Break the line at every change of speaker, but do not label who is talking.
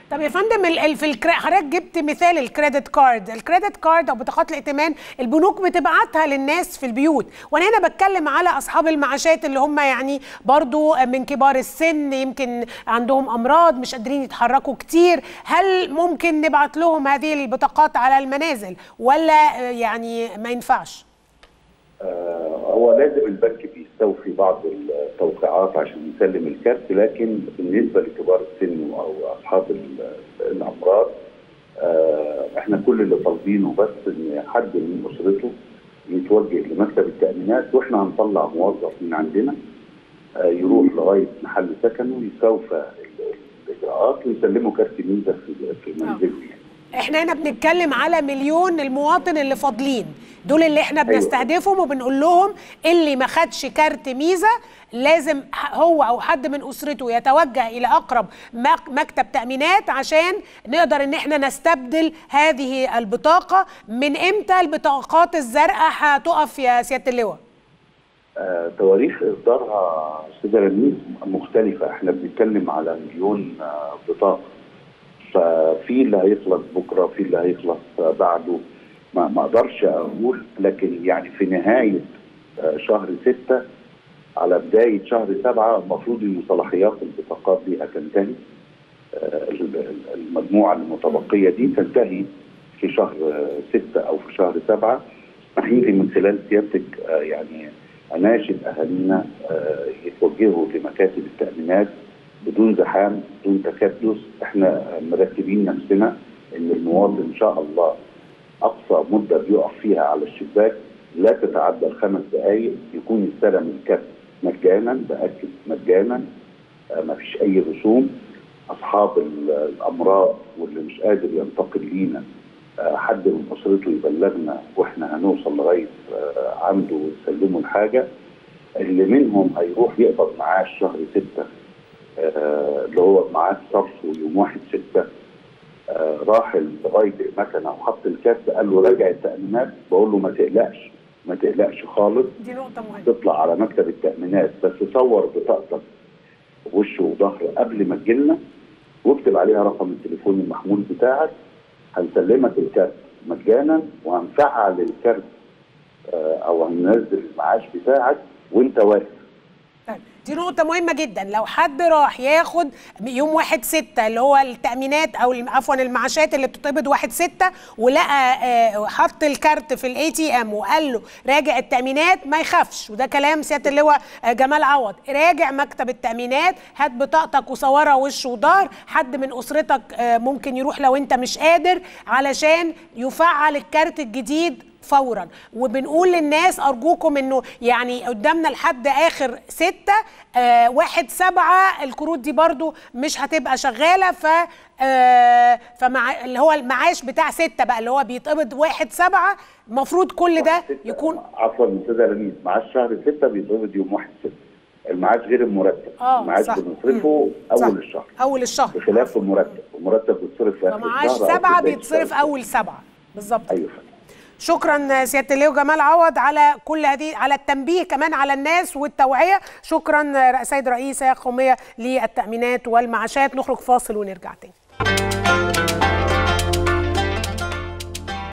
طب يا فندم ال- ال- في الكرا... حضرتك جبت مثال الكريدت كارد الكريدت كارد او بطاقات الائتمان البنوك بتبعتها للناس في البيوت وانا هنا بتكلم على اصحاب المعاشات اللي هم يعني برضو من كبار السن يمكن عندهم امراض مش قادرين يتحركوا كتير هل ممكن نبعت لهم هذه البطاقات على المنازل ولا آه، يعني ما ينفعش
آه، هو لازم البنك بيستوفي بعض التوقيعات عشان يسلم الكارت لكن بالنسبه لكبار السن او اصحاب ال- الامراض آه، احنا كل اللي طالبينه بس ان حد من اسرته يتوجه لمكتب التامينات واحنا هنطلع موظف من عندنا آه، يروح لغايه محل سكنه يستوفى ال- الاجراءات ويسلمه كارت ميزه في في منزله يعني.
احنا هنا بنتكلم على مليون المواطن اللي فاضلين دول اللي احنا
أيوة.
بنستهدفهم وبنقول لهم اللي ما خدش كارت ميزه لازم ح- هو او حد من اسرته يتوجه الى اقرب مك- مكتب تامينات عشان نقدر ان احنا نستبدل هذه البطاقه من امتى البطاقات الزرقاء هتقف يا سياده اللواء
آه، تواريخ اصدارها استاذه رميز مختلفه احنا بنتكلم على مليون آه، بطاقه ففي اللي هيخلص بكره في اللي هيخلص آه، بعده ما ما اقدرش اقول لكن يعني في نهايه آه، شهر ستة على بدايه شهر سبعة المفروض ان صلاحيات البطاقات دي هتنتهي آه، ال- ال- المجموعه المتبقيه دي تنتهي في شهر آه، ستة او في شهر سبعة اسمحي لي من خلال سيادتك آه، يعني اناشد اهالينا آه، يتوجهوا لمكاتب التامينات بدون زحام بدون تكدس احنا مرتبين نفسنا ان المواطن ان شاء الله اقصى مده بيقف فيها على الشباك لا تتعدى الخمس دقائق يكون استلم الكارت مجانا باكد مجانا آه، ما فيش اي رسوم اصحاب ال- الامراض واللي مش قادر ينتقل لينا آه، حد من اسرته يبلغنا واحنا هنوصل لغايه آه، عنده ويسلمه الحاجه اللي منهم هيروح يقبض معاه شهر ستة آه، اللي هو معاه صرف يوم واحد ستة آه، راح لغايه المكنه وحط الكارت قال له راجع التامينات بقول له ما تقلقش ما تقلقش خالص
دي نقطه مهمه
تطلع على مكتب التامينات بس صور بطاقتك وش وظهر قبل ما تجيلنا واكتب عليها رقم التليفون المحمول بتاعك هنسلمك الكارت مجانا وهنفعل الكارت آه، او هننزل المعاش بتاعك وانت واقف
طيب دي نقطة مهمة جدا لو حد راح ياخد يوم واحد ستة اللي هو التأمينات أو الم- عفوا المعاشات اللي بتتقبض واحد ستة ولقى آه، حط الكارت في الاي تي ام وقال له راجع التأمينات ما يخافش وده كلام سيادة اللواء آه، جمال عوض راجع مكتب التأمينات هات بطاقتك وصورها وش وظهر حد من أسرتك آه، ممكن يروح لو أنت مش قادر علشان يفعل الكارت الجديد فورا وبنقول للناس ارجوكم انه يعني قدامنا لحد اخر ستة آه واحد سبعة الكروت دي برضو مش هتبقى شغالة ف آه فمع اللي هو المعاش بتاع ستة بقى اللي هو بيتقبض واحد سبعة المفروض كل ده يكون
عفوا استاذه لميس معاش شهر ستة بيتقبض يوم واحد ستة المعاش غير المرتب
آه،
المعاش
صح.
بنصرفه
صح.
اول الشهر
اول الشهر
بخلاف المرتب المرتب بيتصرف في اخر
فمعاش
الشهر أو في
سبعة
بداية
بيتصرف
الشهر.
اول سبعة بالظبط
ايوه فندم.
شكرا سياده اللواء جمال عوض على كل هذه على التنبيه كمان على الناس والتوعيه شكرا سيد رئيس قوميه للتامينات والمعاشات نخرج فاصل ونرجع تاني